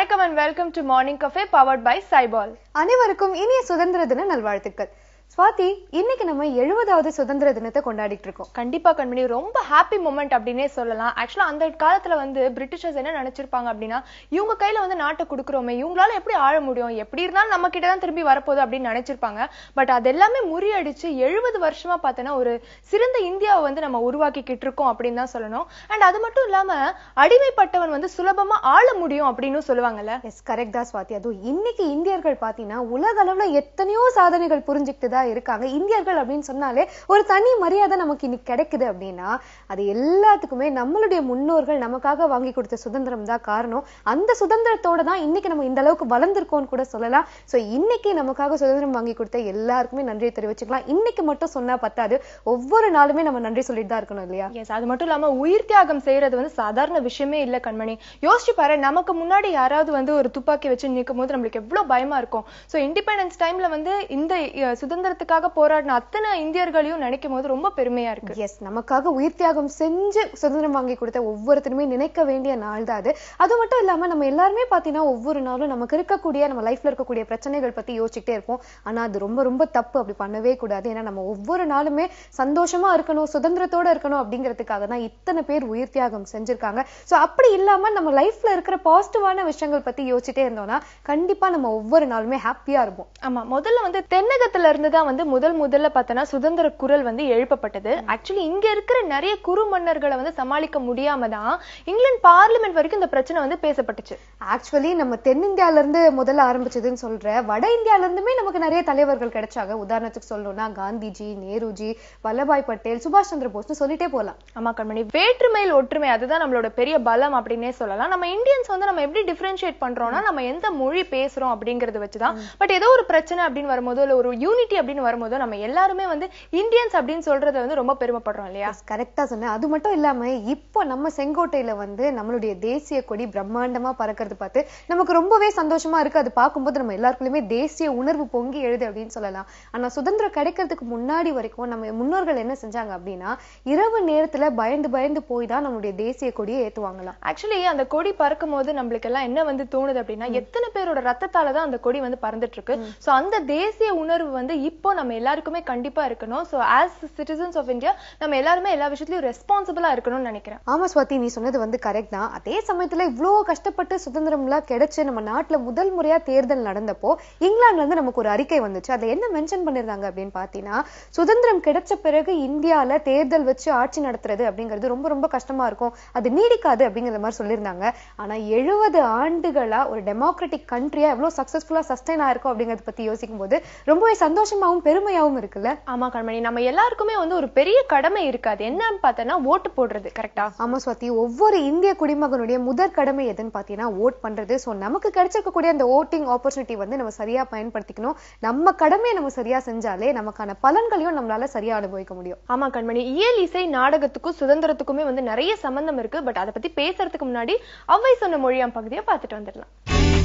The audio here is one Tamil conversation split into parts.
வணக்கம் and welcome to morning cafe powered by Saibal அனைவருக்கும் இனிய சுதந்திர தின நல்வாழ்த்துக்கள் ஸ்வாதி இன்னைக்கு நம்ம எழுபதாவது சுதந்திர தினத்தை கொண்டாடிட்டு இருக்கோம் கண்டிப்பா கண்மணி ரொம்ப ஹாப்பி மூமெண்ட் அப்படின்னே சொல்லலாம் ஆக்சுவலா அந்த காலத்துல வந்து பிரிட்டிஷர்ஸ் என்ன நினைச்சிருப்பாங்க அப்படின்னா இவங்க கையில வந்து நாட்டை கொடுக்குறோமே இவங்களால எப்படி ஆள முடியும் எப்படி இருந்தாலும் நம்ம கிட்ட தான் திரும்பி வரப்போகுது அப்படின்னு நினைச்சிருப்பாங்க பட் அது எல்லாமே முறியடிச்சு எழுபது வருஷமா பார்த்தோன்னா ஒரு சிறந்த இந்தியாவை வந்து நம்ம உருவாக்கிக்கிட்டு இருக்கோம் அப்படின்னு தான் சொல்லணும் அண்ட் அது மட்டும் இல்லாம அடிமைப்பட்டவன் வந்து சுலபமா ஆள முடியும் அப்படின்னு சொல்லுவாங்கல்ல எஸ் கரெக்ட் தான் ஸ்வாதி அதுவும் இன்னைக்கு இந்தியர்கள் பாத்தீங்கன்னா உலக அளவுல எத்தனையோ சாதனைகள் புரிஞ்சுக்கிட்டு தான் இருக்காங்க இந்தியர்கள் அப்படின்னு சொன்னாலே ஒரு தனி மரியாதை நமக்கு இன்னைக்கு கிடைக்குது அப்படின்னா அது எல்லாத்துக்குமே நம்மளுடைய முன்னோர்கள் நமக்காக வாங்கி கொடுத்த சுதந்திரம் தான் காரணம் அந்த சுதந்திரத்தோட தான் இன்னைக்கு நம்ம இந்த அளவுக்கு வளர்ந்துருக்கோம்னு கூட சொல்லலாம் சோ இன்னைக்கு நமக்காக சுதந்திரம் வாங்கி கொடுத்த எல்லாருக்குமே நன்றியை தெரிவிச்சுக்கலாம் இன்னைக்கு மட்டும் சொன்னா பத்தாது ஒவ்வொரு நாளுமே நம்ம நன்றி சொல்லிட்டு தான் இருக்கணும் இல்லையா எஸ் அது மட்டும் இல்லாம உயிர் தியாகம் செய்யறது வந்து சாதாரண விஷயமே இல்ல கண்மணி யோசிச்சு பாரு நமக்கு முன்னாடி யாராவது வந்து ஒரு துப்பாக்கி வச்சு நிற்கும் போது நம்மளுக்கு எவ்வளவு பயமா இருக்கும் சோ இண்டிபெண்டன்ஸ் டைம்ல வந்து இந்த அஹ், சுதந்திரத்துக்காக போராடின அத்தனை இந்தியர்களையும் நினைக்கும் போது ரொம்ப பெருமையா இருக்கு எஸ் நமக்காக உயிர் தியாகம் செஞ்சு சுதந்திரம் வாங்கி கொடுத்த ஒவ்வொருத்தருமே நினைக்க வேண்டிய நாள் தான் அது அது மட்டும் இல்லாம நம்ம எல்லாருமே பாத்தீங்கன்னா ஒவ்வொரு நாளும் நமக்கு இருக்கக்கூடிய நம்ம லைஃப்ல இருக்கக்கூடிய பிரச்சனைகள் பத்தி யோசிச்சுட்டே இருப்போம் ஆனா அது ரொம்ப ரொம்ப தப்பு அப்படி பண்ணவே கூடாது ஏன்னா நம்ம ஒவ்வொரு நாளுமே சந்தோஷமா இருக்கணும் சுதந்திரத்தோட இருக்கணும் அப்படிங்கிறதுக்காக தான் இத்தனை பேர் உயிர் தியாகம் செஞ்சிருக்காங்க சோ அப்படி இல்லாம நம்ம லைஃப்ல இருக்கிற பாசிட்டிவான விஷயங்கள் பத்தி யோசிச்சுட்டே இருந்தோம்னா கண்டிப்பா நம்ம ஒவ்வொரு நாளுமே ஹாப்பியா இருப்போம் ஆமா முதல்ல வந்து தென்னகத்துல இருந்து தான் வந்து முதல் முதல்ல பார்த்தோன்னா சுதந்திர குரல் வந்து எழுப்பப்பட்டது ஆக்சுவலி இங்க இருக்கிற நிறைய குறு மன்னர்களை வந்து சமாளிக்க முடியாம தான் இங்கிலாந்து பார்லிமெண்ட் வரைக்கும் இந்த பிரச்சனை வந்து பேசப்பட்டுச்சு ஆக்சுவலி நம்ம தென்னிந்தியால இருந்து முதல்ல ஆரம்பிச்சதுன்னு சொல்ற வட இந்தியால இருந்துமே நமக்கு நிறைய தலைவர்கள் கிடைச்சாங்க உதாரணத்துக்கு சொல்லணும்னா காந்திஜி நேருஜி வல்லபாய் பட்டேல் சுபாஷ் சந்திர போஸ்னு சொல்லிட்டே போலாம் ஆமா கண்மணி வேற்றுமையில் ஒற்றுமை அதுதான் நம்மளோட பெரிய பலம் அப்படின்னே சொல்லலாம் நம்ம இந்தியன்ஸ் வந்து நம்ம எப்படி டிஃபரன்ஷியேட் பண்றோம்னா நம்ம எந்த மொழி பேசுறோம் அப்படிங்கறத வச்சுதான் பட் ஏதோ ஒரு பிரச்சனை அப்படின்னு வரும்போதோ இல்ல ஒரு யூனிட்டி அப்படின்னு வரும்போதோ நம்ம எல்லாருமே வந்து இந்தியன்ஸ் அப்படின்னு சொல்றத வந்து ரொம்ப பெருமைப்படுறோம் இல்லையா கரெக்டா சொன்னேன் அது மட்டும் இல்லாம இப்போ நம்ம செங்கோட்டையில வந்து நம்மளுடைய தேசிய கொடி பிரம்மாண்டமா பறக்கிறது பார்த்து நமக்கு ரொம்பவே சந்தோஷமா இருக்கு அது பார்க்கும்போது நம்ம எல்லாருக்குள்ளயுமே தேசிய உணர்வு பொங்கி எழுது அப்படின்னு சொல்லலாம் ஆனா சுதந்திரம் கிடைக்கிறதுக்கு முன்னாடி வரைக்கும் நம்ம முன்னோர்கள் என்ன செஞ்சாங்க அப்படின்னா இரவு நேரத்துல பயந்து பயந்து போய் தான் நம்மளுடைய தேசிய கொடியை ஏத்துவாங்களாம் ஆக்சுவலி அந்த கொடி பறக்கும் போது நம்மளுக்கு எல்லாம் என்ன வந்து தோணுது அப்படின்னா எத்தனை பேரோட ரத்தத்தால தான் அந்த கொடி வந்து பறந்துட்டு இருக்கு சோ அந்த தேசிய உணர்வு வந்து இப்போ நம்ம எல்லாருக்குமே கண்டிப்பா இருக்கணும் so as citizens of India நம்ம எல்லாருமே எல்லா விஷயத்துலயும் ரெஸ்பான்சிபிளா இருக்கணும்னு நினைக்கிறேன் ஆமா ஸ்வாதி நீ சொன்னது வந்து கரெக்ட் தான் அதே சமயத்துல இவ்ளோ கஷ்டப்பட்டு சுதந்திரம்லாம் கிடைச்சு நம்ம நாட்டுல முதல் முறையா தேர்தல் நடந்தப்போ இங்கிலாந்துல இருந்து நமக்கு ஒரு அறிக்கை வந்துச்சு அதுல என்ன மென்ஷன் பண்ணிருந்தாங்க அப்படின்னு பாத்தீங்கன்னா சுதந்திரம் கிடைச்ச பிறகு இந்தியால தேர்தல் வச்சு ஆட்சி நடத்துறது அப்படிங்கிறது ரொம்ப ரொம்ப கஷ்டமா இருக்கும் அது நீடிக்காது அப்படிங்கிற மாதிரி சொல்லியிருந்தாங்க ஆனா எழுபது ஆண்டுகளா ஒரு டெமோக்ராட்டிக் கண்ட்ரியா எவ்வளவு சக்சஸ்ஃபுல்லா சஸ்டைன் ஆயிருக்கும் அப்படிங்கறத பத்தி யோசிக்கும் போது ரொம்பவே சந்தோஷமாவும் பெருமையாவும் இருக்குல்ல ஆமா கண்மணி நம்ம எல்லாருக்குமே வந்து ஒரு பெரிய கடமை இருக்கு அது என்னன்னு பார்த்தோன்னா ஓட்டு போடுறது கரெக்டா ஆமா ஸ்வாதி ஒவ்வொரு இந்திய குடிமகனுடைய முதற் கடமை எதுன்னு பாத்தீங்கன்னா ஓட் பண்றது சோ நமக்கு கிடைச்சிருக்கக்கூடிய அந்த ஓட்டிங் ஆப்பர்ச்சுனிட்டி வந்து நம்ம சரியா பயன்படுத்திக்கணும் நம்ம கடமையை நம்ம சரியா செஞ்சாலே நமக்கான பலன்களையும் நம்மளால சரியா அனுபவிக்க முடியும் ஆமா கண்மணி இயல் இசை நாடகத்துக்கும் சுதந்திரத்துக்குமே வந்து நிறைய சம்பந்தம் இருக்கு பட் அதை பத்தி பேசுறதுக்கு முன்னாடி அவ்வை சொன்ன மொழியாம் பகுதியை பார்த்துட்டு வந்துடலாம்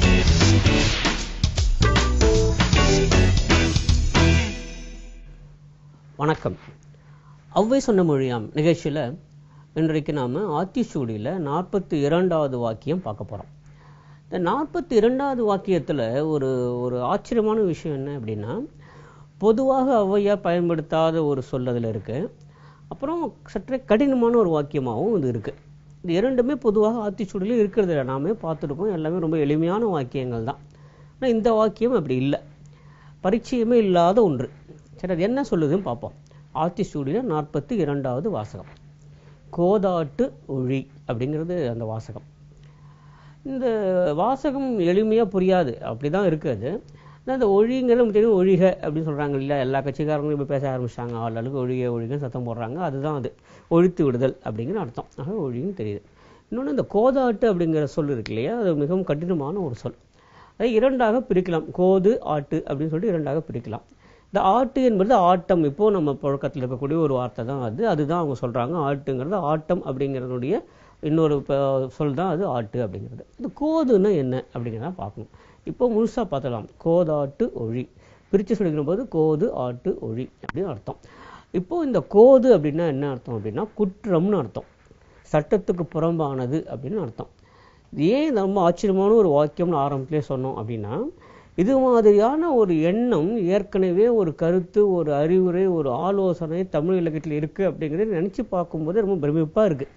வணக்கம் ஔவை சொன்ன மொழியாம் நிகழ்ச்சியில் இன்றைக்கு நாம் ஆத்திச்சூடியில் நாற்பத்தி இரண்டாவது வாக்கியம் பார்க்க போகிறோம் இந்த நாற்பத்தி இரண்டாவது வாக்கியத்தில் ஒரு ஒரு ஆச்சரியமான விஷயம் என்ன அப்படின்னா பொதுவாக ஔவையார் பயன்படுத்தாத ஒரு சொல் அதில் இருக்குது அப்புறம் சற்றே கடினமான ஒரு வாக்கியமாகவும் இது இருக்குது இது இரண்டுமே பொதுவாக ஆத்திச்சூடியில் இருக்கிறது இல்லை நாமே பார்த்துருக்கோம் எல்லாமே ரொம்ப எளிமையான வாக்கியங்கள் தான் ஆனால் இந்த வாக்கியம் அப்படி இல்லை பரிச்சயமே இல்லாத ஒன்று சரி அது என்ன சொல்லுதுன்னு பார்ப்போம் ஆத்திச்சூடியில் நாற்பத்தி இரண்டாவது வாசகம் கோதாட்டு ஒழி அப்படிங்கிறது அந்த வாசகம் இந்த வாசகம் எளிமையாக புரியாது அப்படி தான் இருக்குது ஆனா அந்த ஒழிங்கிறது நமக்கு தெரியும் ஒழிக அப்படின்னு சொல்கிறாங்க இல்லையா எல்லா கட்சிக்காரங்களும் இப்போ பேச ஆரம்பிச்சிட்டாங்க ஆளாளுக்கு ஒழிக ஒழிக சத்தம் போடுறாங்க அதுதான் அது ஒழித்து விடுதல் அப்படிங்கிற அர்த்தம் ஆக ஒழின்னு தெரியுது இன்னொன்று இந்த கோதாட்டு அப்படிங்கிற சொல் இருக்கு இல்லையா அது மிகவும் கடினமான ஒரு சொல் அதை இரண்டாக பிரிக்கலாம் கோது ஆட்டு அப்படின்னு சொல்லிட்டு இரண்டாக பிரிக்கலாம் இந்த ஆட்டு என்பது ஆட்டம் இப்போ நம்ம புழக்கத்தில் இருக்கக்கூடிய ஒரு வார்த்தை தான் அது அதுதான் அவங்க சொல்றாங்க ஆட்டுங்கிறது ஆட்டம் அப்படிங்கிறதுடைய இன்னொரு ப- சொல் தான் அது ஆட்டு அப்படிங்கிறது இது கோதுன்னா என்ன அப்படிங்கிறத பார்க்கணும் இப்போ முழுசா பார்த்தலாம் கோதாட்டு ஒழி பிரித்து சொல்லிக்கிற போது கோது ஆட்டு ஒழி அப்படின்னு அர்த்தம் இப்போ இந்த கோது அப்படின்னா என்ன அர்த்தம் அப்படின்னா குற்றம்னு அர்த்தம் சட்டத்துக்கு புறம்பானது அப்படின்னு அர்த்தம் இது ஏன் இது ரொம்ப ஆச்சரியமான ஒரு வாக்கியம்னு ஆரம்பத்திலே சொன்னோம் அப்படின்னா இது மாதிரியான ஒரு எண்ணம் ஏற்கனவே ஒரு கருத்து ஒரு அறிவுரை ஒரு ஆலோசனை தமிழ் இலக்கியத்தில் இருக்கு அப்படிங்கிறத நினைச்சு பார்க்கும்போது ரொம்ப பிரமிப்பா இருக்கு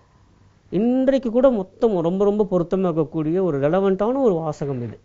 இன்றைக்கு கூட மொத்தம் ரொம்ப ரொம்ப பொருத்தமாக இருக்கக்கூடிய ஒரு ரெலவெண்ட்டான ஒரு வாசகம் இது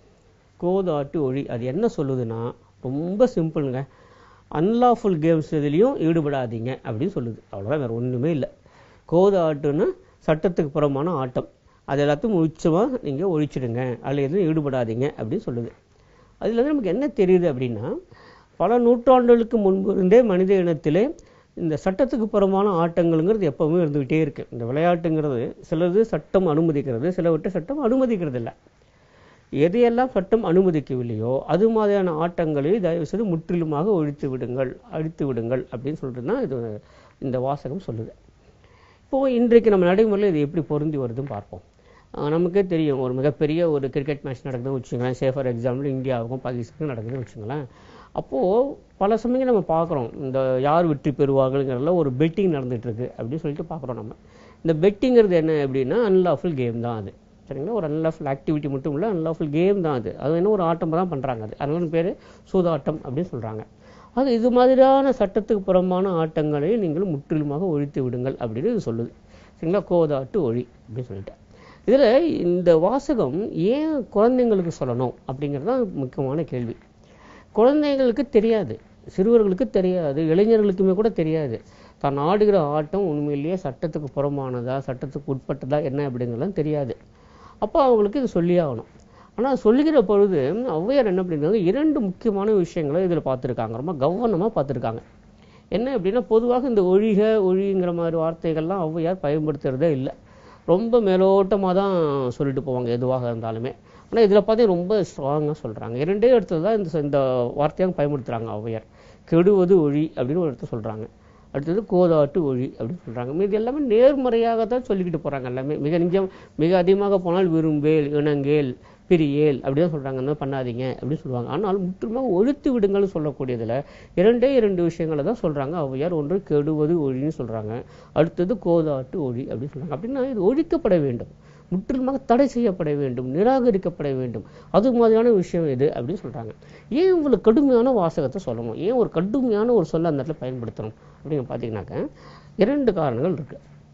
கோதாட்டு ஒழி அது என்ன சொல்லுதுன்னா ரொம்ப சிம்பிளுங்க அன்லாஃபுல் கேம்ஸ் எதுலேயும் ஈடுபடாதீங்க அப்படின்னு சொல்லுது அவ்வளோதான் வேற ஒன்றுமே இல்லை கோதாட்டுன்னா சட்டத்துக்கு புறமான ஆட்டம் அது எல்லாத்தையும் உச்சமாக நீங்கள் ஒழிச்சிடுங்க அதில் எதுவும் ஈடுபடாதீங்க அப்படின்னு சொல்லுது அதுல இருந்து நமக்கு என்ன தெரியுது அப்படின்னா பல நூற்றாண்டுகளுக்கு முன்பு இருந்தே மனித இனத்திலே இந்த சட்டத்துக்கு புறமான ஆட்டங்கள்ங்கிறது எப்பவுமே இருந்துகிட்டே இருக்கு இந்த விளையாட்டுங்கிறது சிலது சட்டம் அனுமதிக்கிறது சிலவற்றை சட்டம் அனுமதிக்கிறது இல்லை எதையெல்லாம் சட்டம் அனுமதிக்கவில்லையோ அது மாதிரியான ஆட்டங்களை தயவு செய்து முற்றிலுமாக ஒழித்து விடுங்கள் அழித்து விடுங்கள் அப்படின்னு சொல்லிட்டு தான் இது இந்த வாசகம் சொல்லுது இப்போ இன்றைக்கு நம்ம நடைமுறையில் இது எப்படி பொருந்தி வருதுன்னு பார்ப்போம் ஆஹ் நமக்கே தெரியும் ஒரு மிகப்பெரிய ஒரு கிரிக்கெட் மேட்ச் நடக்குதுன்னு வச்சுங்களேன் சே ஃபார் எக்ஸாம்பிள் இந்தியாவுக்கும் பாகிஸ்தானுக்கும் நடக்குதுன்னு வச்சுங்களேன் அப்போது பல சமயம் நம்ம பார்க்குறோம் இந்த யார் வெற்றி பெறுவார்கள்ங்கிறதுல ஒரு பெட்டிங் நடந்துட்டு இருக்கு அப்படின்னு சொல்லிட்டு பார்க்குறோம் நம்ம இந்த பெட்டிங்கிறது என்ன அப்படின்னா அன்லாஃபுல் கேம் தான் அது சரிங்களா ஒரு அன்லாஃபுல் ஆக்டிவிட்டி மட்டும் இல்லை அன்லாஃபுல் கேம் தான் அது அது என்ன ஒரு ஆட்டம் தான் பண்ணுறாங்க அது அதனால பேர் சூதாட்டம் அப்படின்னு சொல்கிறாங்க அது இது மாதிரியான சட்டத்துக்கு புறம்பான ஆட்டங்களை நீங்கள் முற்றிலுமாக ஒழித்து விடுங்கள் அப்படின்னு இது சொல்லுது சரிங்களா கோதாட்டு ஒழி அப்படின்னு சொல்லிட்டு இதில் இந்த வாசகம் ஏன் குழந்தைங்களுக்கு சொல்லணும் அப்படிங்கிறது தான் முக்கியமான கேள்வி குழந்தைங்களுக்கு தெரியாது சிறுவர்களுக்கு தெரியாது இளைஞர்களுக்குமே கூட தெரியாது தான் ஆடுகிற ஆட்டம் உண்மையிலேயே சட்டத்துக்கு புறமானதா சட்டத்துக்கு உட்பட்டதா என்ன அப்படிங்கிறதுலாம் தெரியாது அப்போ அவங்களுக்கு இது சொல்லியே ஆகணும் ஆனால் சொல்லுகிற பொழுது ஔவையார் என்ன பண்ணியிருக்காங்க இரண்டு முக்கியமான விஷயங்களை இதில் பார்த்துருக்காங்க ரொம்ப கவனமாக பார்த்துருக்காங்க என்ன அப்படின்னா பொதுவாக இந்த ஒழிக ஒழிங்கிற மாதிரி வார்த்தைகள்லாம் ஔவையார் பயன்படுத்துறதே இல்லை ரொம்ப மேலோட்டமாக தான் சொல்லிட்டு போவாங்க எதுவாக இருந்தாலுமே ஆனால் இதில் பார்த்தீங்கன்னா ரொம்ப ஸ்ட்ராங்காக சொல்கிறாங்க இரண்டே இடத்துல தான் இந்த இந்த வார்த்தையாக பயன்படுத்துகிறாங்க ஔவையார் கெடுவது ஒழி அப்படின்னு ஒரு இடத்துல சொல்கிறாங்க அடுத்தது கோதாட்டு ஒழி அப்படின்னு சொல்கிறாங்க மீது எல்லாமே நேர்மறையாக தான் சொல்லிக்கிட்டு போகிறாங்க எல்லாமே மிக நிஜம் மிக அதிகமாக போனால் விரும்பேல் இணங்கேல் பிரியேல் அப்படி தான் சொல்கிறாங்க அந்த மாதிரி பண்ணாதீங்க அப்படின்னு சொல்லுவாங்க ஆனால் முற்றிலுமாக ஒழித்து விடுங்கள்னு சொல்லக்கூடியதில் இரண்டே இரண்டு விஷயங்களை தான் சொல்கிறாங்க ஔவையார் ஒன்று கெடுவது ஒழின்னு சொல்கிறாங்க அடுத்தது கோதாட்டு ஒழி அப்படின்னு சொல்கிறாங்க அப்படின்னா இது ஒழிக்கப்பட வேண்டும் முற்றிலுமாக தடை செய்யப்பட வேண்டும் நிராகரிக்கப்பட வேண்டும் அது மாதிரியான விஷயம் இது அப்படின்னு சொல்றாங்க ஏன் இவ்வளவு கடுமையான வாசகத்தை சொல்லணும் ஏன் ஒரு கடுமையான ஒரு சொல்ல அந்த இடத்துல பயன்படுத்தணும் அப்படின்னு பார்த்தீங்கன்னாக்க இரண்டு காரணங்கள் இருக்கு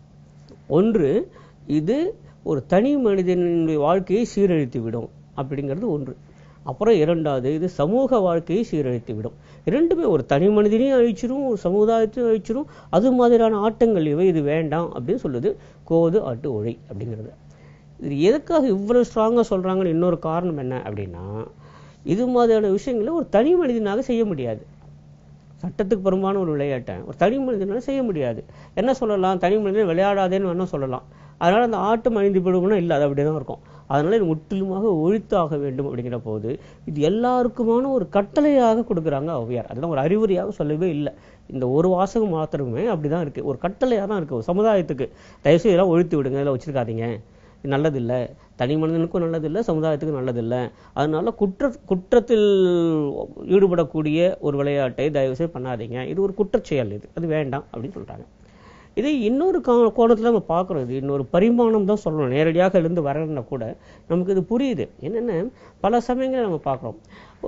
ஒன்று இது ஒரு தனி மனிதனுடைய வாழ்க்கையை சீரழித்து விடும் அப்படிங்கிறது ஒன்று அப்புறம் இரண்டாவது இது சமூக வாழ்க்கையை சீரழித்து விடும் இரண்டுமே ஒரு தனி மனிதனையும் அழிச்சிரும் ஒரு சமுதாயத்தையும் அழிச்சிரும் அது மாதிரியான ஆட்டங்கள் இவை இது வேண்டாம் அப்படின்னு சொல்லுது கோது ஆட்டு ஒழி அப்படிங்கிறது இது எதுக்காக இவ்வளவு ஸ்ட்ராங்கா சொல்றாங்கன்னு இன்னொரு காரணம் என்ன அப்படின்னா இது மாதிரியான விஷயங்களை ஒரு தனி மனிதனாக செய்ய முடியாது சட்டத்துக்கு புறம்பான ஒரு விளையாட்டை ஒரு தனி மனிதனால செய்ய முடியாது என்ன சொல்லலாம் தனி மனிதன் விளையாடாதேன்னு வேணா சொல்லலாம் அதனால அந்த ஆட்டம் அழிந்து போடுங்கன்னா இல்லை அது அப்படியே தான் இருக்கும் அதனால இது முற்றிலுமாக ஒழித்தாக வேண்டும் அப்படிங்கிற போது இது எல்லாருக்குமான ஒரு கட்டளையாக கொடுக்குறாங்க ஔவையார் அதெல்லாம் ஒரு அறிவுரையாக சொல்லவே இல்லை இந்த ஒரு வாசகம் மாத்திரமே அப்படிதான் இருக்கு ஒரு கட்டளையாக தான் இருக்கு ஒரு சமுதாயத்துக்கு தயவுசெய்து இதெல்லாம் ஒழித்து விடுங்க இதெல்லாம் வச்சிருக்காதீங்க இது நல்லதில்லை தனி மனிதனுக்கும் நல்லதில்லை சமுதாயத்துக்கும் நல்லதில்லை அதனால குற்ற குற்றத்தில் ஈடுபடக்கூடிய ஒரு விளையாட்டை தயவுசெய்து பண்ணாதீங்க இது ஒரு குற்றச்செயல் இது அது வேண்டாம் அப்படின்னு சொல்றாங்க இதை இன்னொரு கா கோணத்தில் நம்ம பார்க்குறோம் இது இன்னொரு பரிமாணம் தான் சொல்லணும் நேரடியாக இருந்து வரலன்னா கூட நமக்கு இது புரியுது என்னென்ன பல சமயங்களில் நம்ம பார்க்குறோம்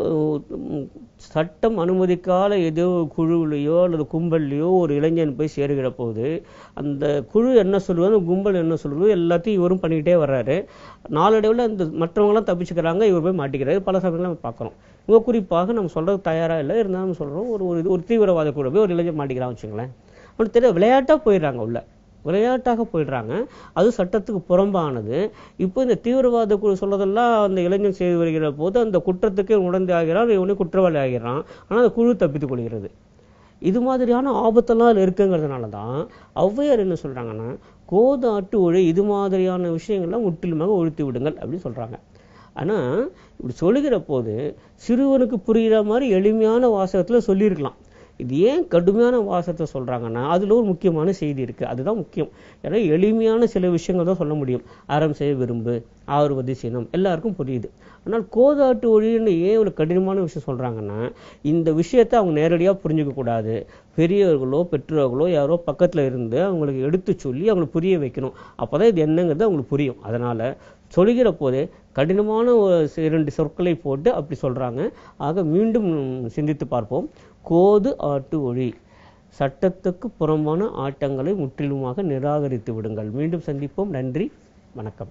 சட்டம் அனுமதிக்காத ஏதோ குழுவிலையோ அல்லது கும்பல்லையோ ஒரு இளைஞன் போய் சேருகிற போது அந்த குழு என்ன சொல்லுவது அந்த கும்பல் என்ன சொல்லுவது எல்லாத்தையும் இவரும் பண்ணிக்கிட்டே வர்றாரு நாளடைவில் அந்த மற்றவங்களாம் தப்பிச்சுக்கிறாங்க இவர் போய் மாட்டிக்கிறாரு பல சமயங்கள் நம்ம பார்க்குறோம் இவங்க குறிப்பாக நம்ம சொல்றது தயாராக இல்லை இருந்தாலும் நம்ம சொல்கிறோம் ஒரு ஒரு ஒரு தீவிரவாத கூட போய் ஒரு இளைஞன் மாட்டிக்கிறான் வச்சுங்களேன் அவனுக்கு தெரிய விளையாட்டாக போயிடுறாங்க உள்ள விளையாட்டாக போயிடுறாங்க அது சட்டத்துக்கு புறம்பானது இப்போ இந்த தீவிரவாத குழு சொல்றதெல்லாம் அந்த இளைஞன் செய்து வருகிற போது அந்த குற்றத்துக்கு உடந்தை ஆகிறான் இவனே குற்றவாளி ஆகிறான் ஆனால் அந்த குழு தப்பித்துக் கொள்கிறது இது மாதிரியான ஆபத்தெல்லாம் அதில் இருக்குங்கிறதுனால தான் ஔவையார் என்ன சொல்றாங்கன்னா கோதாட்டு ஒழி இது மாதிரியான விஷயங்கள்லாம் முற்றிலுமாக ஒழித்து விடுங்கள் அப்படின்னு சொல்றாங்க ஆனா இப்படி சொல்லுகிற போது சிறுவனுக்கு புரிகிற மாதிரி எளிமையான வாசகத்துல சொல்லியிருக்கலாம் இது ஏன் கடுமையான வாசத்தை சொல்றாங்கன்னா அதுல ஒரு முக்கியமான செய்தி இருக்கு அதுதான் முக்கியம் ஏன்னா எளிமையான சில விஷயங்கள் தான் சொல்ல முடியும் அறம் செய்ய விரும்பு ஆறுவது சினம் எல்லாருக்கும் புரியுது ஆனால் கோதாட்டு ஒழின்னு ஏன் ஒரு கடினமான விஷயம் சொல்றாங்கன்னா இந்த விஷயத்தை அவங்க நேரடியா புரிஞ்சுக்க கூடாது பெரியவர்களோ பெற்றோர்களோ யாரோ பக்கத்துல இருந்து அவங்களுக்கு எடுத்து சொல்லி அவங்களுக்கு புரிய வைக்கணும் அப்பதான் இது என்னங்கிறது அவங்களுக்கு புரியும் அதனால சொல்கிற போதே கடினமான ஒரு சி- இரண்டு சொற்களை போட்டு அப்படி சொல்றாங்க ஆக மீண்டும் சிந்தித்து பார்ப்போம் கோது ஆட்டு ஒழி சட்டத்துக்கு புறம்பான ஆட்டங்களை முற்றிலுமாக நிராகரித்து விடுங்கள் மீண்டும் சந்திப்போம் நன்றி வணக்கம்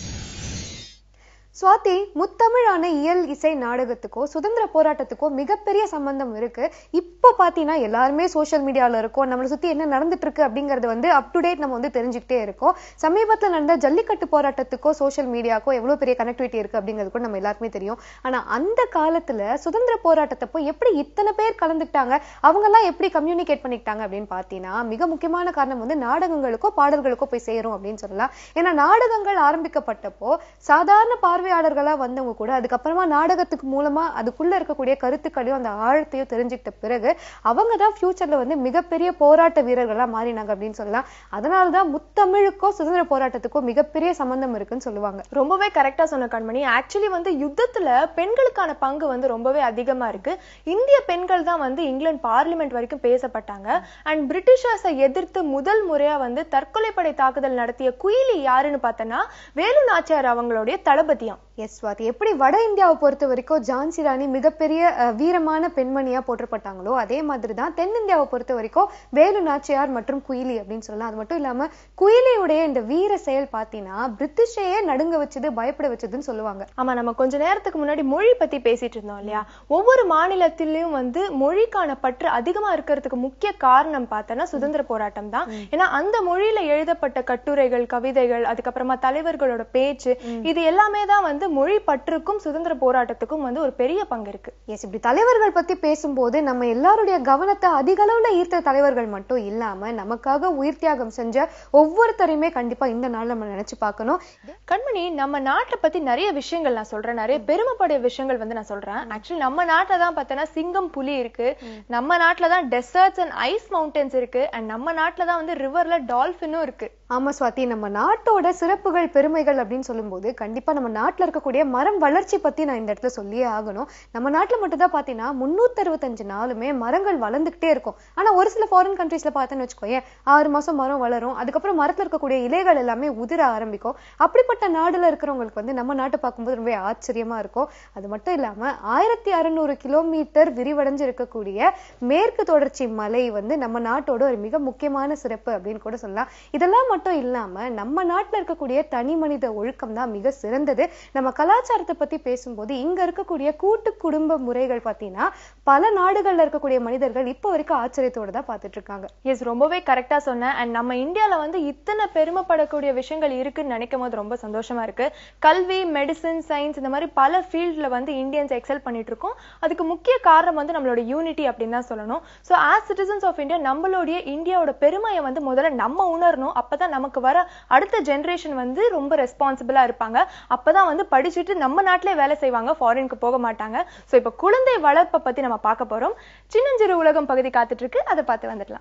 சுவாதி முத்தமிழான இயல் இசை நாடகத்துக்கோ சுதந்திர போராட்டத்துக்கோ மிகப்பெரிய சம்பந்தம் இருக்கு இப்போ பாத்தீங்கன்னா எல்லாருமே சோஷியல் மீடியால இருக்கோம் நம்மளை சுத்தி என்ன நடந்துட்டு இருக்கு அப்படிங்கறது வந்து அப் டு டேட் நம்ம வந்து தெரிஞ்சுக்கிட்டே இருக்கோம் சமீபத்துல நடந்த ஜல்லிக்கட்டு போராட்டத்துக்கோ சோஷியல் மீடியாக்கோ எவ்வளவு பெரிய கனெக்டிவிட்டி இருக்கு அப்படிங்கிறது கூட நம்ம எல்லாருக்குமே தெரியும் ஆனா அந்த காலத்துல சுதந்திர போராட்டத்தப்போ எப்படி இத்தனை பேர் கலந்துக்கிட்டாங்க அவங்க எல்லாம் எப்படி கம்யூனிகேட் பண்ணிக்கிட்டாங்க அப்படின்னு பாத்தீங்கன்னா மிக முக்கியமான காரணம் வந்து நாடகங்களுக்கோ பாடல்களுக்கோ போய் சேரும் அப்படின்னு சொல்லலாம் ஏன்னா நாடகங்கள் ஆரம்பிக்கப்பட்டப்போ சாதாரண பார்வையாளர்களா வந்தவங்க கூட அதுக்கப்புறமா நாடகத்துக்கு மூலமா அதுக்குள்ள இருக்கக்கூடிய கருத்துக்களையும் அந்த ஆழத்தையும் தெரிஞ்சுக்கிட்ட பிறகு அவங்க தான் ஃபியூச்சர்ல வந்து மிகப்பெரிய போராட்ட வீரர்களா மாறினாங்க அப்படின்னு சொல்லலாம் அதனாலதான் முத்தமிழுக்கோ சுதந்திர போராட்டத்துக்கோ மிகப்பெரிய சம்பந்தம் இருக்குன்னு சொல்லுவாங்க ரொம்பவே கரெக்டா சொன்ன கண்மணி ஆக்சுவலி வந்து யுத்தத்துல பெண்களுக்கான பங்கு வந்து ரொம்பவே அதிகமா இருக்கு இந்திய பெண்கள் தான் வந்து இங்கிலாந்து பார்லிமெண்ட் வரைக்கும் பேசப்பட்டாங்க அண்ட் பிரிட்டிஷர்ஸை எதிர்த்து முதல் முறையா வந்து தற்கொலைப்படை தாக்குதல் நடத்திய குயிலி யாருன்னு பார்த்தோன்னா வேலு நாச்சியார் அவங்களுடைய தளபதியாம் எஸ் ஸ்வாதி எப்படி வட இந்தியாவை பொறுத்த வரைக்கும் ஜான்சி ராணி மிகப்பெரிய அஹ், வீரமான பெண்மணியா போற்றப்பட்டாங்களோ அதே மாதிரி தான் தென்னிந்தியாவை பொறுத்த வரைக்கும் வேலு நாச்சியார் மற்றும் குயிலி அப்படின்னு சொல்லலாம் அது மட்டும் இல்லாம குயிலியுடைய இந்த வீர செயல் பார்த்தீங்கன்னா பிரிட்டிஷையே நடுங்க வச்சது பயப்பட வச்சதுன்னு சொல்லுவாங்க ஆமா நம்ம கொஞ்ச நேரத்துக்கு முன்னாடி மொழி பத்தி பேசிட்டு இருந்தோம் இல்லையா ஒவ்வொரு மாநிலத்திலயும் வந்து மொழிக்கான பற்று அதிகமா இருக்கிறதுக்கு முக்கிய காரணம் பார்த்தோன்னா சுதந்திர போராட்டம் தான் ஏன்னா அந்த மொழியில எழுதப்பட்ட கட்டுரைகள் கவிதைகள் அதுக்கப்புறமா தலைவர்களோட பேச்சு இது எல்லாமே தான் வந்து மொழி பற்றுக்கும் சுதந்திர போராட்டத்துக்கும் வந்து ஒரு பெரிய பங்கு இருக்கு எஸ் இப்படி தலைவர்கள் பத்தி பேசும்போது நம்ம எல்லாருடைய கவனத்தை அதிக அளவுல ஈர்த்த தலைவர்கள் மட்டும் இல்லாம நமக்காக உயிர் தியாகம் செஞ்ச ஒவ்வொருத்தரையுமே கண்டிப்பா இந்த நாள் நம்ம நினைச்சு பார்க்கணும் கண்மணி நம்ம நாட்டை பத்தி நிறைய விஷயங்கள் நான் சொல்றேன் நிறைய பெருமைப்படைய விஷயங்கள் வந்து நான் சொல்றேன் ஆக்சுவலி நம்ம நாட்டில தான் பார்த்தோன்னா சிங்கம் புலி இருக்கு நம்ம நாட்டில தான் டெசர்ட்ஸ் அண்ட் ஐஸ் மவுண்டன்ஸ் இருக்கு அண்ட் நம்ம நாட்டில தான் வந்து ரிவர்ல டால்ஃபினும் இருக்கு ஆமா சுவாதி நம்ம நாட்டோட சிறப்புகள் பெருமைகள் அப்படின்னு சொல்லும்போது கண்டிப்பா நம்ம நாட்டுல இருக்கக்கூடிய மரம் வளர்ச்சி பத்தி நான் இந்த இடத்துல சொல்லியே ஆகணும் நம்ம நாட்டுல மட்டும் தான் பாத்தீங்கன்னா முன்னூத்தி அறுபத்தஞ்சு நாளுமே மரங்கள் வளர்ந்துகிட்டே இருக்கும் ஆனா ஒரு சில ஃபாரின் கண்ட்ரீஸ்ல பார்த்தேன்னு வச்சுக்கோயேன் ஆறு மாசம் மரம் வளரும் அதுக்கப்புறம் மரத்துல இருக்கக்கூடிய இலைகள் எல்லாமே உதிர ஆரம்பிக்கும் அப்படிப்பட்ட நாடுல இருக்கிறவங்களுக்கு வந்து நம்ம நாட்டை பார்க்கும்போது ரொம்ப ஆச்சரியமா இருக்கும் அது மட்டும் இல்லாம ஆயிரத்தி அறுநூறு கிலோமீட்டர் விரிவடைஞ்சு இருக்கக்கூடிய மேற்கு தொடர்ச்சி மலை வந்து நம்ம நாட்டோட ஒரு மிக முக்கியமான சிறப்பு அப்படின்னு கூட சொல்லலாம் இதெல்லாம் மட்டும் இல்லாம நம்ம நாட்டுல இருக்கக்கூடிய தனி மனித ஒழுக்கம் தான் மிக சிறந்தது நம்ம கலாச்சாரத்தை பத்தி பேசும்போது இங்க இருக்கக்கூடிய கூட்டு குடும்ப முறைகள் பாத்தீங்கன்னா பல நாடுகள்ல இருக்கக்கூடிய மனிதர்கள் இப்ப வரைக்கும் ஆச்சரியத்தோட தான் பார்த்துட்டு இருக்காங்க எஸ் ரொம்பவே கரெக்டா சொன்னேன் அண்ட் நம்ம இந்தியால வந்து இத்தனை பெருமைப்படக்கூடிய விஷயங்கள் இருக்குன்னு நினைக்கும் போது ரொம்ப சந்தோஷமா இருக்கு கல்வி மெடிசன் சயின்ஸ் இந்த மாதிரி பல ஃபீல்ட்ல வந்து இந்தியன்ஸ் எக்ஸல் பண்ணிட்டு இருக்கோம் அதுக்கு முக்கிய காரணம் வந்து நம்மளோட யூனிட்டி அப்படின்னு தான் சொல்லணும் so as citizens of India நம்மளுடைய இந்தியாவோட பெருமையை வந்து முதல்ல நம்ம உணரணும் அப்பதான் நமக்கு வர அடுத்த ஜென்ரேஷன் வந்து ரொம்ப ரெஸ்பான்சிபிளா இருப்பாங்க அப்பதான் வந்து படிச்சுட்டு நம்ம நாட்டிலே வேலை செய்வாங்க ஃபாரினுக்கு போக மாட்டாங்க ஸோ இப்போ குழந்தை வளர்ப்பை பத்தி நம்ம பார்க்க போறோம் சின்னஞ்சிறு உலகம் பகுதி காத்துட்டு இருக்கு அதை பார்த்து வந்துடலாம்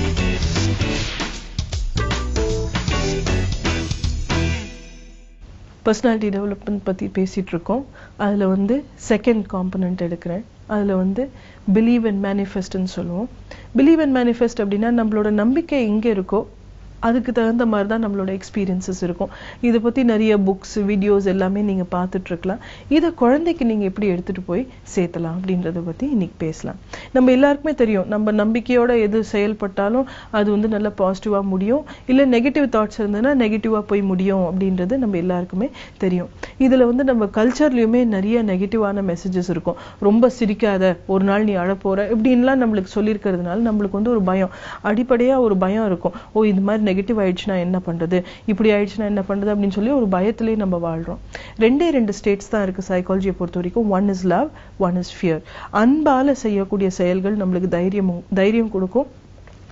பர்சனாலிட்டி டெவலப்மெண்ட் பற்றி பேசிகிட்டு இருக்கோம் அதில் வந்து செகண்ட் காம்பனண்ட் எடுக்கிறேன் அதில் வந்து பிலீவ் அண்ட் மேனிஃபெஸ்ட்னு சொல்லுவோம் பிலீவ் அண்ட் மேனிஃபெஸ்ட் அப்படின்னா நம்மளோட நம்பிக்கை எங்கே இருக்கோ அதுக்கு தகுந்த மாதிரி தான் நம்மளோட எக்ஸ்பீரியன்சஸ் இருக்கும் இதை பற்றி நிறைய புக்ஸ் வீடியோஸ் எல்லாமே நீங்கள் பார்த்துட்ருக்கலாம் இதை குழந்தைக்கு நீங்கள் எப்படி எடுத்துகிட்டு போய் சேர்த்தலாம் அப்படின்றத பற்றி இன்னைக்கு பேசலாம் நம்ம எல்லாருக்குமே தெரியும் நம்ம நம்பிக்கையோட எது செயல்பட்டாலும் அது வந்து நல்லா பாசிட்டிவாக முடியும் இல்லை நெகட்டிவ் தாட்ஸ் இருந்ததுன்னா நெகட்டிவாக போய் முடியும் அப்படின்றது நம்ம எல்லாருக்குமே தெரியும் இதில் வந்து நம்ம கல்ச்சர்லையுமே நிறைய நெகட்டிவான மெசேஜஸ் இருக்கும் ரொம்ப சிரிக்காத ஒரு நாள் நீ அழப்போற இப்படின்லாம் நம்மளுக்கு சொல்லியிருக்கிறதுனால நம்மளுக்கு வந்து ஒரு பயம் அடிப்படையாக ஒரு பயம் இருக்கும் ஓ இது மாதிரி நெகட்டிவ் ஆயிடுச்சுன்னா என்ன பண்றது இப்படி ஆயிடுச்சுன்னா என்ன பண்றது அப்படின்னு சொல்லி ஒரு பயத்திலேயே நம்ம வாழ்றோம் ரெண்டே ரெண்டு ஸ்டேட்ஸ் தான் இருக்கு சைக்காலஜியை பொறுத்த வரைக்கும் one is love one is fear அன்பால செய்யக்கூடிய செயல்கள் நம்மளுக்கு தைரியம் தைரியம் கொடுக்கும்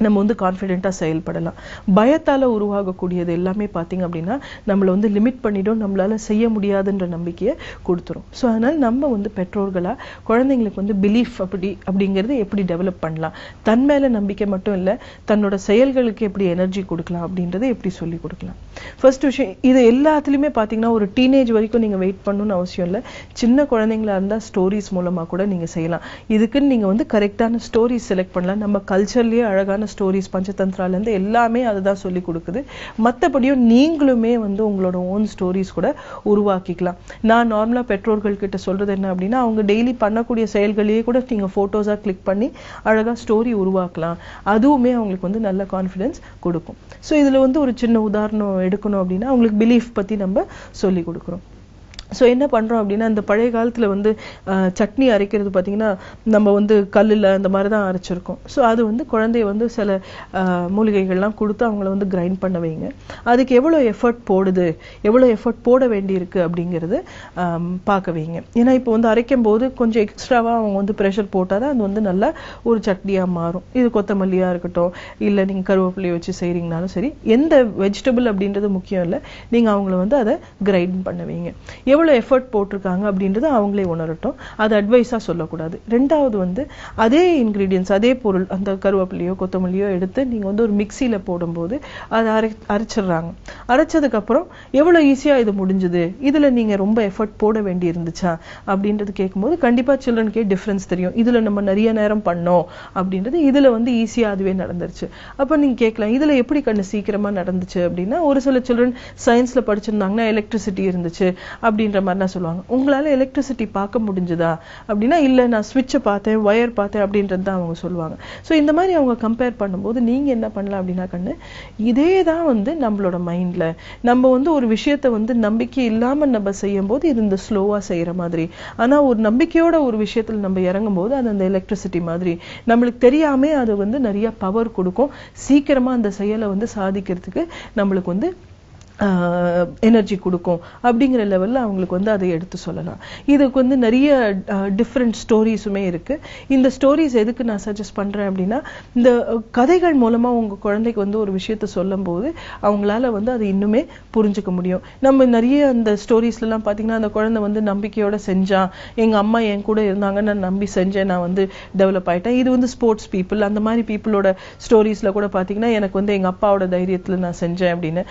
நம்ம வந்து கான்ஃபிடென்ட்டாக செயல்படலாம் பயத்தால உருவாகக்கூடியது எல்லாமே பார்த்தீங்க அப்படின்னா நம்மளை வந்து லிமிட் பண்ணிடும் நம்மளால செய்ய முடியாதுன்ற நம்பிக்கையை கொடுத்துரும் ஸோ அதனால நம்ம வந்து பெற்றோர்களா குழந்தைங்களுக்கு வந்து பிலீஃப் அப்படி அப்படிங்கிறது எப்படி டெவலப் பண்ணலாம் தன் மேல நம்பிக்கை மட்டும் இல்லை தன்னோட செயல்களுக்கு எப்படி எனர்ஜி கொடுக்கலாம் அப்படின்றத எப்படி சொல்லி கொடுக்கலாம் ஃபர்ஸ்ட் விஷயம் இது எல்லாத்துலயுமே பார்த்தீங்கன்னா ஒரு டீனேஜ் வரைக்கும் நீங்க வெயிட் பண்ணணும்னு அவசியம் இல்லை சின்ன குழந்தைங்களா இருந்தா ஸ்டோரிஸ் மூலமா கூட நீங்க செய்யலாம் இதுக்குன்னு நீங்க வந்து கரெக்டான ஸ்டோரிஸ் செலக்ட் பண்ணலாம் நம்ம கல்ச்சர்லயே அழகான ஸ்டோரிஸ் பஞ்சதந்திரால இருந்து எல்லாமே அதுதான் சொல்லி கொடுக்குது மத்தபடியும் நீங்களுமே வந்து உங்களோட ஓன் ஸ்டோரிஸ் கூட உருவாக்கிக்கலாம் நான் நார்மலா பெற்றோர்கள் கிட்ட சொல்றது என்ன அப்படின்னா அவங்க டெய்லி பண்ணக்கூடிய செயல்களையே கூட நீங்க போட்டோஸா கிளிக் பண்ணி அழகா ஸ்டோரி உருவாக்கலாம் அதுவுமே அவங்களுக்கு வந்து நல்ல கான்ஃபிடன்ஸ் கொடுக்கும் ஸோ இதுல வந்து ஒரு சின்ன உதாரணம் எடுக்கணும் அப்படின்னா அவங்களுக்கு பிலீஃப் பத்தி நம்ம சொல்லி கொடுக்குறோம் ஸோ என்ன பண்றோம் அப்படின்னா இந்த பழைய காலத்துல வந்து அஹ், சட்னி அரைக்கிறது பாத்தீங்கன்னா நம்ம வந்து கல்லுல அந்த மாதிரி தான் அரைச்சிருக்கோம் ஸோ அது வந்து குழந்தைய வந்து சில அஹ், மூலிகைகள்லாம் கொடுத்து அவங்கள வந்து கிரைண்ட் பண்ண வைங்க அதுக்கு எவ்வளோ எஃபர்ட் போடுது எவ்வளோ எஃபர்ட் போட வேண்டியிருக்கு அப்படிங்கிறது ஆம், பார்க்க வைங்க ஏன்னா இப்போ வந்து அரைக்கும் போது கொஞ்சம் எக்ஸ்ட்ராவா அவங்க வந்து ப்ரெஷர் போட்டால் தான் அது வந்து நல்லா ஒரு சட்னியா மாறும் இது கொத்தமல்லியா இருக்கட்டும் இல்லை நீங்க கருவேப்பிலையை வச்சு செய்றீங்கனாலும் சரி எந்த வெஜிடபிள் அப்படின்றது முக்கியம் இல்லை நீங்க அவங்கள வந்து அதை கிரைண்ட் பண்ண வைங்க எவ்வளவு எஃபர்ட் போட்டிருக்காங்க அப்படின்றது அவங்களே உணரட்டும் அது அட்வைஸா சொல்லக்கூடாது ரெண்டாவது வந்து அதே இன்கிரீடியன்ஸ் அதே பொருள் அந்த கருவேப்பிலையோ கொத்தமல்லியோ எடுத்து நீங்க வந்து ஒரு மிக்சியில போடும்போது அதை அரை அரைச்சிடுறாங்க அரைச்சதுக்கு அப்புறம் எவ்வளவு ஈஸியா இது முடிஞ்சுது இதுல நீங்க ரொம்ப எஃபர்ட் போட வேண்டி இருந்துச்சா அப்படின்றது கேட்கும்போது கண்டிப்பா சில்ட்ரனுக்கே டிஃபரன்ஸ் தெரியும் இதுல நம்ம நிறைய நேரம் பண்ணோம் அப்படின்றது இதுல வந்து ஈஸியா அதுவே நடந்துருச்சு அப்ப நீங்க கேட்கலாம் இதுல எப்படி கண்ணு சீக்கிரமா நடந்துச்சு அப்படின்னா ஒரு சில சில்ட்ரன் சயின்ஸ்ல படிச்சிருந்தாங்கன்னா எலக்ட்ரிசிட்டி இருந்துச்சு அப்படின்ற மாதிரிலாம் சொல்லுவாங்க உங்களால எலக்ட்ரிசிட்டி பார்க்க முடிஞ்சுதா அப்படின்னா இல்ல நான் ஸ்விட்சை பார்த்தேன் ஒயர் பார்த்தேன் அப்படின்றது தான் அவங்க சொல்லுவாங்க ஸோ இந்த மாதிரி அவங்க கம்பேர் பண்ணும்போது நீங்க என்ன பண்ணலாம் அப்படின்னா கண்ணு இதே தான் வந்து நம்மளோட மைண்ட்ல நம்ம வந்து ஒரு விஷயத்த வந்து நம்பிக்கை இல்லாம நம்ம செய்யும் போது இது இந்த ஸ்லோவா செய்யற மாதிரி ஆனா ஒரு நம்பிக்கையோட ஒரு விஷயத்துல நம்ம இறங்கும் போது அது அந்த எலக்ட்ரிசிட்டி மாதிரி நம்மளுக்கு தெரியாம அது வந்து நிறைய பவர் கொடுக்கும் சீக்கிரமா அந்த செயலை வந்து சாதிக்கிறதுக்கு நம்மளுக்கு வந்து எனர்ஜி கொடுக்கும் அப்படிங்கிற லெவல்ல அவங்களுக்கு வந்து அதை எடுத்து சொல்லலாம் இதுக்கு வந்து நிறைய டிஃப்ரெண்ட் ஸ்டோரிஸுமே இருக்கு இந்த ஸ்டோரிஸ் எதுக்கு நான் சஜஸ்ட் பண்றேன் அப்படின்னா இந்த அஹ், கதைகள் மூலமா உங்க குழந்தைக்கு வந்து ஒரு விஷயத்த சொல்லும் போது அவங்களால வந்து அதை இன்னுமே புரிஞ்சுக்க முடியும் நம்ம நிறைய அந்த ஸ்டோரிஸ்ல எல்லாம் பாத்தீங்கன்னா அந்த குழந்தை வந்து நம்பிக்கையோட செஞ்சா எங்க அம்மா என் கூட இருந்தாங்க நான் நம்பி செஞ்சேன் நான் வந்து டெவலப் ஆயிட்டேன் இது வந்து ஸ்போர்ட்ஸ் பீப்புள் அந்த மாதிரி பீப்புளோட ஸ்டோரிஸ்ல கூட பாத்தீங்கன்னா எனக்கு வந்து எங்க அப்பாவோட தைரியத்துல நான் செஞ்சேன் அப்படின்னு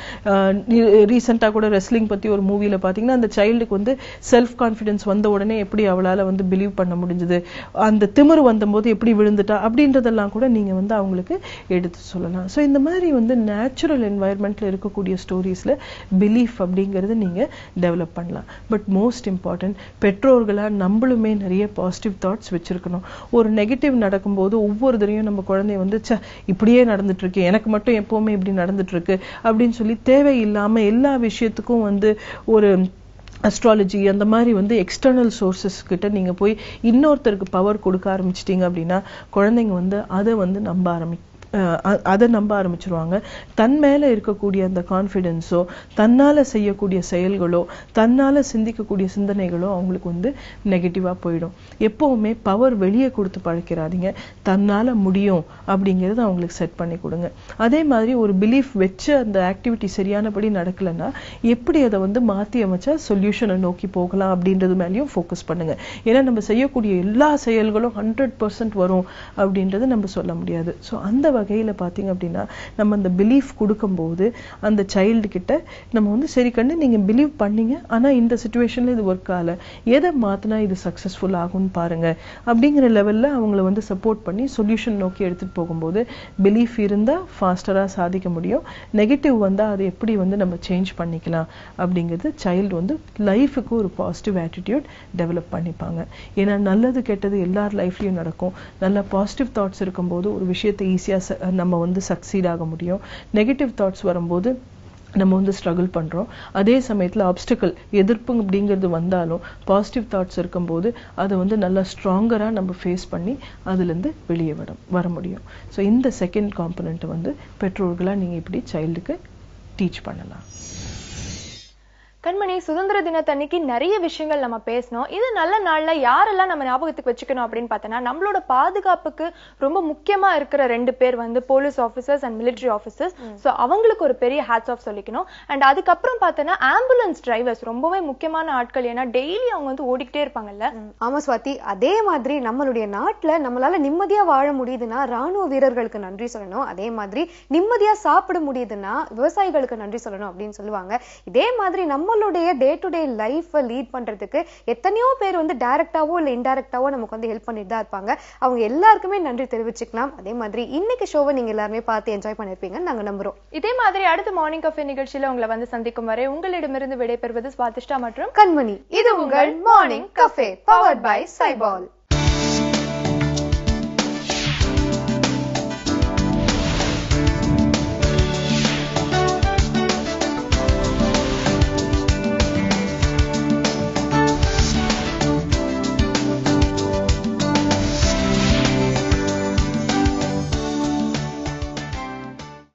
ரீசெண்டா கூட ரெஸ்லிங் பத்தி ஒரு மூவில பாத்தீங்கன்னா அந்த சைல்டுக்கு வந்து செல்ஃப் கான்ஃபிடன்ஸ் வந்த உடனே எப்படி அவளால வந்து பிலீவ் பண்ண முடிஞ்சது அந்த திமிரு வந்தபோது எப்படி விழுந்துட்டா அப்படின்றதெல்லாம் கூட நீங்க வந்து அவங்களுக்கு எடுத்து சொல்லலாம் சோ இந்த மாதிரி வந்து நேச்சுரல் என்வாயர்மெண்ட்ல இருக்கக்கூடிய ஸ்டோரிஸ்ல பிலீஃப் அப்படிங்கறது நீங்க டெவலப் பண்ணலாம் பட் மோஸ்ட் இம்பார்ட்டன்ட் பெற்றோர்களா நம்மளுமே நிறைய பாசிட்டிவ் தாட்ஸ் வச்சிருக்கணும் ஒரு நெகட்டிவ் நடக்கும்போது ஒவ்வொரு தடையும் நம்ம குழந்தைய வந்து ச்சே இப்படியே நடந்துட்டு இருக்கு எனக்கு மட்டும் எப்பவுமே இப்படி நடந்துட்டு இருக்கு அப்படின்னு சொல்லி தேவையில்லாம எல்லா விஷயத்துக்கும் வந்து ஒரு அஸ்ட்ராலஜி அந்த மாதிரி வந்து எக்ஸ்டர்னல் சோர்சஸ் கிட்ட நீங்க போய் இன்னொருத்தருக்கு பவர் கொடுக்க ஆரம்பிச்சிட்டீங்க அப்படின்னா குழந்தைங்க வந்து அதை வந்து நம்ப ஆரம்பி அஹ் அ- அதை நம்ப ஆரம்பிச்சிருவாங்க தன் மேல இருக்கக்கூடிய அந்த கான்ஃபிடென்ஸோ தன்னால செய்யக்கூடிய செயல்களோ தன்னால சிந்திக்கக்கூடிய சிந்தனைகளோ அவங்களுக்கு வந்து நெகட்டிவா போயிடும் எப்பவுமே பவர் வெளியே கொடுத்து பழக்கிறாதீங்க தன்னால முடியும் அப்படிங்கறத அவங்களுக்கு செட் பண்ணி கொடுங்க அதே மாதிரி ஒரு பிலீஃப் வச்சு அந்த ஆக்டிவிட்டி சரியானபடி நடக்கலைன்னா எப்படி அதை வந்து மாத்தி அமைச்சா சொல்யூஷனை நோக்கி போகலாம் அப்படின்றது மேலயும் ஃபோக்கஸ் பண்ணுங்க ஏன்னா நம்ம செய்யக்கூடிய எல்லா செயல்களும் ஹண்ட்ரட் பர்சன்ட் வரும் அப்படின்றது நம்ம சொல்ல முடியாது ஸோ அந்த வகையில பாத்தீங்க அப்படின்னா நம்ம அந்த பிலீஃப் கொடுக்கும்போது அந்த சைல்டு கிட்ட நம்ம வந்து சரி கண்ணு நீங்க பிலீவ் பண்ணீங்க ஆனா இந்த சுச்சுவேஷன்ல இது ஒர்க் ஆகல எதை மாத்தினா இது சக்சஸ்ஃபுல் ஆகும்னு பாருங்க அப்படிங்கிற லெவல்ல அவங்கள வந்து சப்போர்ட் பண்ணி சொல்யூஷன் நோக்கி எடுத்துட்டு போகும்போது பிலீஃப் இருந்தா ஃபாஸ்டரா சாதிக்க முடியும் நெகட்டிவ் வந்தா அதை எப்படி வந்து நம்ம சேஞ்ச் பண்ணிக்கலாம் அப்படிங்கிறது சைல்டு வந்து லைஃபுக்கு ஒரு பாசிட்டிவ் ஆட்டிடியூட் டெவலப் பண்ணிப்பாங்க ஏன்னா நல்லது கெட்டது எல்லார் லைஃப்லயும் நடக்கும் நல்ல பாசிட்டிவ் தாட்ஸ் இருக்கும்போது ஒரு விஷயத்தை ஈஸியா நம்ம வந்து சக்சீட் ஆக முடியும் நெகட்டிவ் தாட்ஸ் வரும்போது நம்ம வந்து ஸ்ட்ரகிள் பண்றோம் அதே சமயத்துல ஆப்ஸ்டிக்கல் எதிர்ப்பு அப்படிங்கிறது வந்தாலும் பாசிட்டிவ் தாட்ஸ் இருக்கும்போது அதை வந்து நல்லா ஸ்ட்ராங்கரா நம்ம ஃபேஸ் பண்ணி அதுல இருந்து வெளியே வர வர முடியும் ஸோ இந்த செகண்ட் காம்பனண்ட் வந்து பெற்றோர்களா நீங்க இப்படி சைல்டுக்கு டீச் பண்ணலாம் கண்மணி சுதந்திர தினத்தன்னைக்கு நிறைய விஷயங்கள் நம்ம பேசணும் இது நல்ல நாள்ல யாரெல்லாம் நம்ம ஞாபகத்துக்கு வச்சுக்கணும் அப்படின்னு பார்த்தோன்னா நம்மளோட பாதுகாப்புக்கு ரொம்ப முக்கியமா இருக்கிற ரெண்டு பேர் வந்து police officers and military officers so அவங்களுக்கு ஒரு பெரிய ஹேட்ஸ் ஆஃப் சொல்லிக்கணும் அண்ட் அதுக்கப்புறம் பார்த்தோன்னா ஆம்புலன்ஸ் டிரைவர்ஸ் ரொம்பவே முக்கியமான ஆட்கள் ஏன்னா டெய்லி அவங்க வந்து ஓடிக்கிட்டே இருப்பாங்கல்ல ஆமா சுவாதி அதே மாதிரி நம்மளுடைய நாட்டுல நம்மளால நிம்மதியா வாழ முடியுதுன்னா ராணுவ வீரர்களுக்கு நன்றி சொல்லணும் அதே மாதிரி நிம்மதியா சாப்பிட முடியுதுன்னா விவசாயிகளுக்கு நன்றி சொல்லணும் அப்படின்னு சொல்லுவாங்க இதே மாதிரி நம்மளுடைய டே டு டே லைஃப்பை லீட் பண்றதுக்கு எத்தனையோ பேர் வந்து டைரக்டாவோ இல்ல இன்டைரக்டாவோ நமக்கு வந்து ஹெல்ப் பண்ணிட்டு தான் இருப்பாங்க அவங்க எல்லாருக்குமே நன்றி தெரிவிச்சுக்கலாம் அதே மாதிரி இன்னைக்கு ஷோவை நீங்க எல்லாருமே பார்த்து என்ஜாய் பண்ணிருப்பீங்கன்னு நாங்க நம்புறோம் இதே மாதிரி அடுத்த மார்னிங் கஃபே நிகழ்ச்சியில உங்களை வந்து சந்திக்கும் வரை உங்களிடமிருந்து விடைபெறுவது சுவாதிஷ்டா மற்றும் கண்மணி இது உங்கள் morning cafe powered by Saibol